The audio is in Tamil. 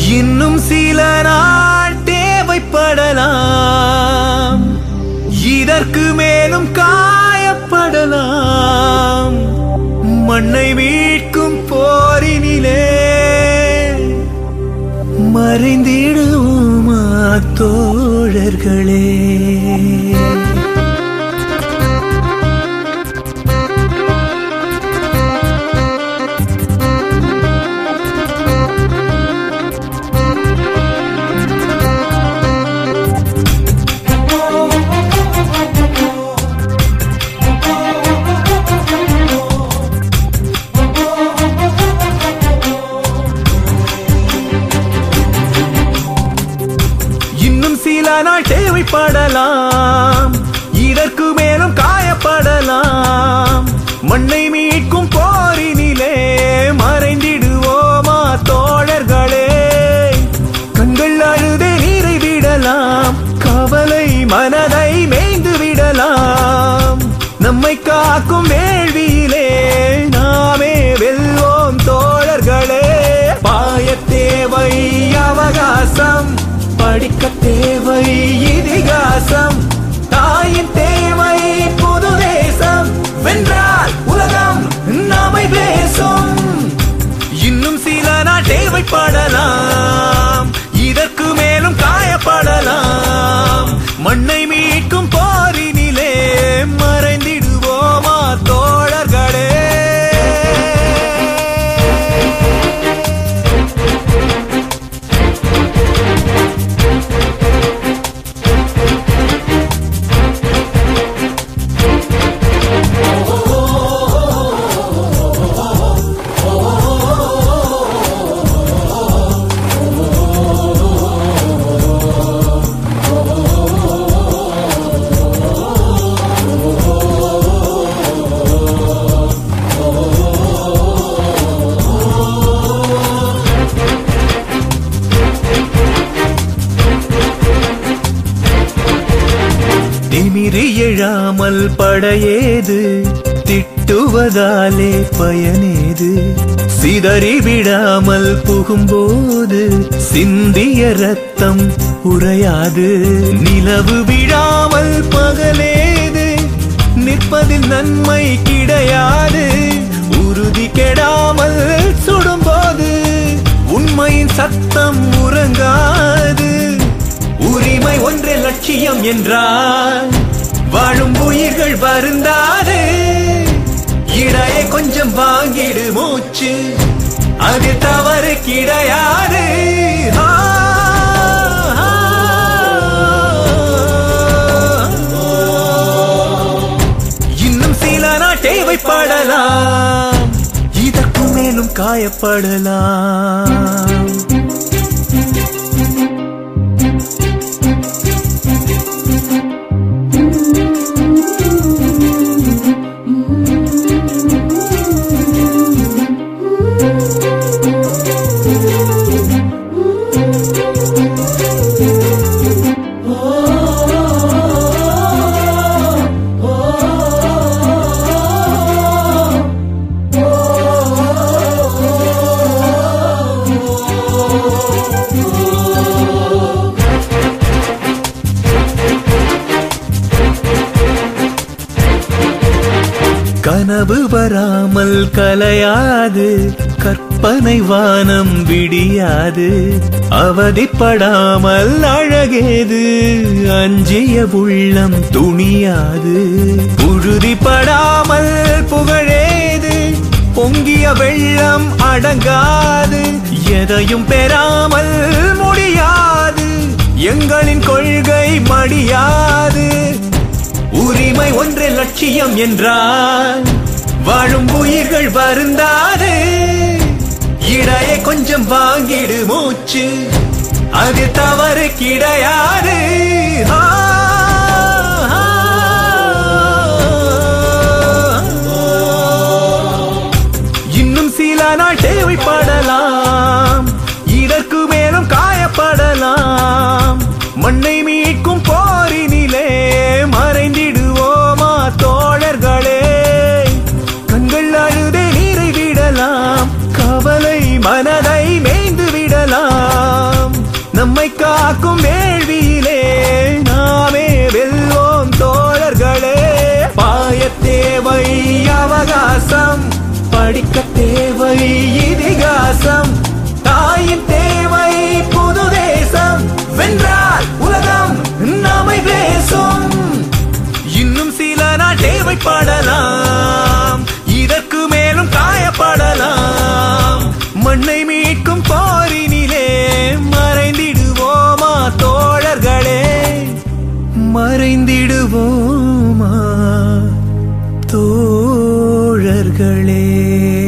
இன்னும் சில நாள் தேவைப்படலாம் இதற்கு மேலும் காயப்படலாம் மண்ணை மீட்கும் போரினிலே மறைந்திடுவோமா தோழர்களே இன்னும் சில நாள் தேவைப்படலாம் இதற்கு மேலும் காயப்படலாம் மண்ணை மீட்கும் போரினிலே மறைந்திடுவோமா தோழர்களே கண்கள் அழுதே நீரை விடலாம் கவலை மனதை மேய்ந்து விடலாம் நம்மை காக்கும் வேள்வியிலே நாமே வெல்வோம் தோழர்களே பாய தேவை அவகாசம் படிக்க தேவை இதிகாசம் தாயின் தேவை புது தேசம் வென்றால் உலகம் நாமை பேசும் இன்னும் சில நாள் தேவைப்படலாம் இதற்கு மேலும் காயப்படலாம் மண்ணை மீட்கும் போரினிலே மறைந்திடுவோமா தோழர்களே திமிரி எழாமல் படையேது திட்டுவதாலே பயனேது சிதறி விடாமல் புகும்போது சிந்திய ரத்தம் உறையாது நிலவு விழாமல் பகலேது நிற்பதில் நன்மை கிடையாது உறுதி கெடாமல் சுடும்போது உண்மையின் சத்தம் உறங்காது உரிமை ஒன்றே லட்சியம் என்றால் வாழும் உயிர்கள் வருந்தாது இடையே கொஞ்சம் வாங்கிடு மூச்சு அது தவறு கிடையாது ஆ, ஆ, இன்னும் சில நாள் தேவைப்படலாம் இதற்கு மேலும் காயப்படலாம் கனவு வராமல் கலையாது கற்பனை வானம் விடியாது அவதிப்படாமல் அழகேது அஞ்சிய உள்ளம் துணியாது புழுதிப்படாமல் புகழேது பொங்கிய வெள்ளம் அடங்காது எதையும் பெறாமல் முடியாது எங்களின் கொள்கை மடியாது உரிமை ஒன்றே லட்சியம் என்றால் வாழும் உயிர்கள் வருந்தாது இடையே கொஞ்சம் வாங்கிடு மூச்சு அது தவறு கிடையாது ஆ, ஆ, இன்னும் சில நாள் தேவைப்படலாம் இதற்கு மேலும் காயப்படலாம் மண்ணை மீட்கும் போரினிலே மறைந்திடுவோமா தோழர்களே கண்கள் அழுதே நீரை விடலாம் கவலை மனதை மேய்ந்து விடலாம் நம்மை காக்கும் வேள்வியிலே நாமே வெல்வோம் தோழர்களே பாய தேவை அவகாசம் படிக்க தேவை இதிகாசம் தாயின் தேவை புது தேசம் வென்றால் உலகம் நம்மை பேசும் இன்னும் சில நாள் தேவைப்படலாம் இதற்கு மேலும் காயப்படலாம் மண்ணை மீட்கும் போரினிலே மறைந்திடுவோமா தோழர்களே மறைந்திடுவோமா தோழர்களே